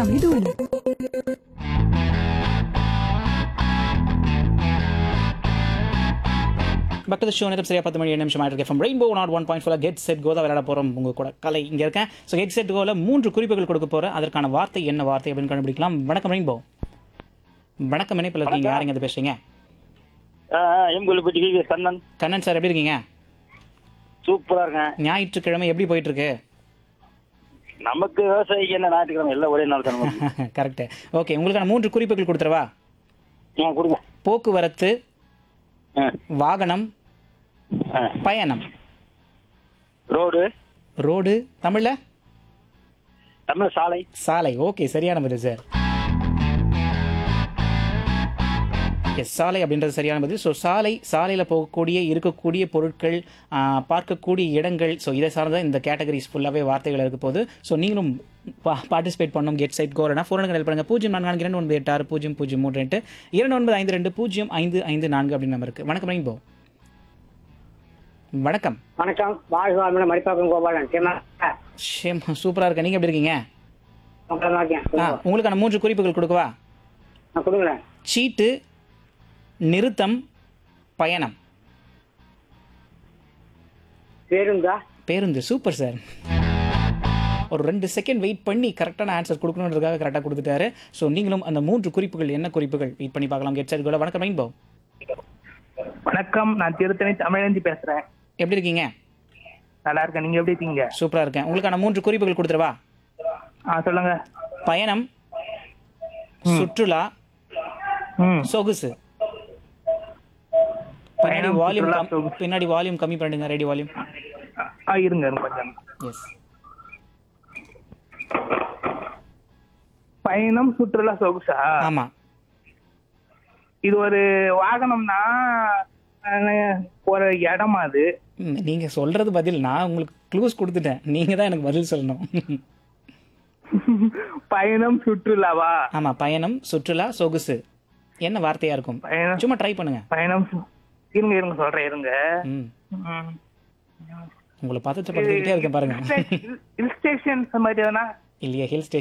எல்லாமே தூள் பக்கத்து ஷோ நேரம் சரியா பத்து மணி ஏழு நிமிஷம் ஆயிட்டு from Rainbow nought one point four get set கோதா விளையாட போகிறோம் உங்கள் கூட கலை இங்கே இருக்கேன் ஸோ கெட் செட் கோவில் மூன்று குறிப்புகள் கொடுக்க போகிறேன் அதற்கான வார்த்தை என்ன வார்த்தை அப்படின்னு கண்டுபிடிக்கலாம் வணக்கம் ரெயின்போ வணக்கம் இணைப்பில் இருக்கீங்க யாருங்க இது பேசுறீங்க எம்புலிப்பட்டி வி கண்ணன் கண்ணன் சார் எப்படி இருக்கீங்க சூப்பரா இருக்கேன் ஞாயிற்றுக்கிழமை எப்படி போயிட்டு இருக்கு நமக்கு விவசாயிக்கு என்ன ஞாயிற்றுக்கிழமை எல்லாம் ஒரே நாள் தான் நமக்கு. கரெக்டு ஓகே உங்களுக்கான மூன்று குறிப்புகள் கொடுத்துருவா ஆ, கொடுங்க போக்குவரத்து ஆ, வாகனம் ஆ. பயணம் ரோடு ரோடு தமிழில் தமிழ் சாலை சாலை ஓகே சரியான பதில் சார் எஸ் சாலை அப்படின்றது சரியான பதில் ஸோ சாலை சாலையில் போகக்கூடிய இருக்கக்கூடிய பொருட்கள் ஆ, பார்க்கக்கூடிய இடங்கள் ஸோ இதை சார்ந்த இந்த கேட்டகரிஸ் ஃபுல்லாகவே வார்த்தைகள் இருக்க போகுது ஸோ நீங்களும் பார்ட்டிசிபேட் பண்ணணும் கெட் சைட் கோரனா ஃபோன் ஹெல்ப் பண்ணுங்க பூஜ்ஜியம் நான்கு நான்கு இரண்டு ஒன்பது எட்டு ஆறு பூஜ்ஜியம் பூஜ்ஜியம் மூன்று எட்டு இரண்டு ஒன்பது ஐந்து ரெண்டு பூஜ்ஜியம் ஐந்து ஐந்து நான்கு அப்படின்னு நம்பர் இருக்குது வணக்கம் ரெயின்போ வணக்கம் வணக்கம் வாழ்க வாழ்முடன் மடிப்பாக்கம் கோபாலன் சரிம்மா? ஷேம் சூப்பராக இருக்கேன் நீங்கள் எப்படி இருக்கீங்க உங்களை நல்லா இருக்கேன். ஆ உங்களுக்கான மூன்று குறிப்புகள் கொடுக்கவா நான் கொடுங்களேன் சீட்டு நிறுத்தம் பயணம் பேருந்தா பேருந்து சூப்பர் சார் ஒரு ரெண்டு செகண்ட் வெயிட் பண்ணி கரெக்டான ஆன்சர் கொடுக்கணுன்றதுக்காக கரெக்டாக கொடுத்துட்டாரு ஸோ நீங்களும் அந்த மூன்று குறிப்புகள் என்ன குறிப்புகள் வெயிட் பண்ணி பார்க்கலாம் கெட் சார் கூட வணக்கம் ரெயின்போ வணக்கம் நான் திருத்தணி தமிழந்தி பேசுறேன் எப்படி இருக்கீங்க நல்லா இருக்கேன் நீங்க எப்படி இருக்கீங்க சூப்பராக இருக்கேன் உங்களுக்கான மூன்று குறிப்புகள் கொடுத்துருவா ஆ சொல்லுங்க பயணம் சுற்றுலா ம் சொகுசு பின்னாடி பயணம், வால்யூம் சுற்றுலா, சொகுசு. பின்னாடி வால்யூம் கம்மி பண்ணிடுங்க ரெடி வால்யூம் ஆ இருங்க இருங்க கொஞ்சம் எஸ் பயணம் சுற்றுலா சொகுசா ஆமாம் இது ஒரு வாகனம்னா அஹ், ஒரு இடமா அது ம், நீங்க சொல்றது பதில் நான் உங்களுக்கு க்ளூஸ் கொடுத்துட்டேன் நீங்க தான் எனக்கு பதில் சொல்லணும் பயணம் சுற்றுலாவா ஆமா பயணம் சுற்றுலா சொகுசு என்ன வார்த்தையா இருக்கும் பயணம் சும்மா ட்ரை பண்ணுங்க பயணம் சு- இருங்க இருங்க சொல்றேன் இருங்க ம் ம். உங்களை பதற்றப்படுத்திக்கிட்டே இருக்கேன் பாருங்க ஹில் ஸ்டேஷன் மாதிரி எதனா இல்லையா ஹில் ஸ்டேஷன்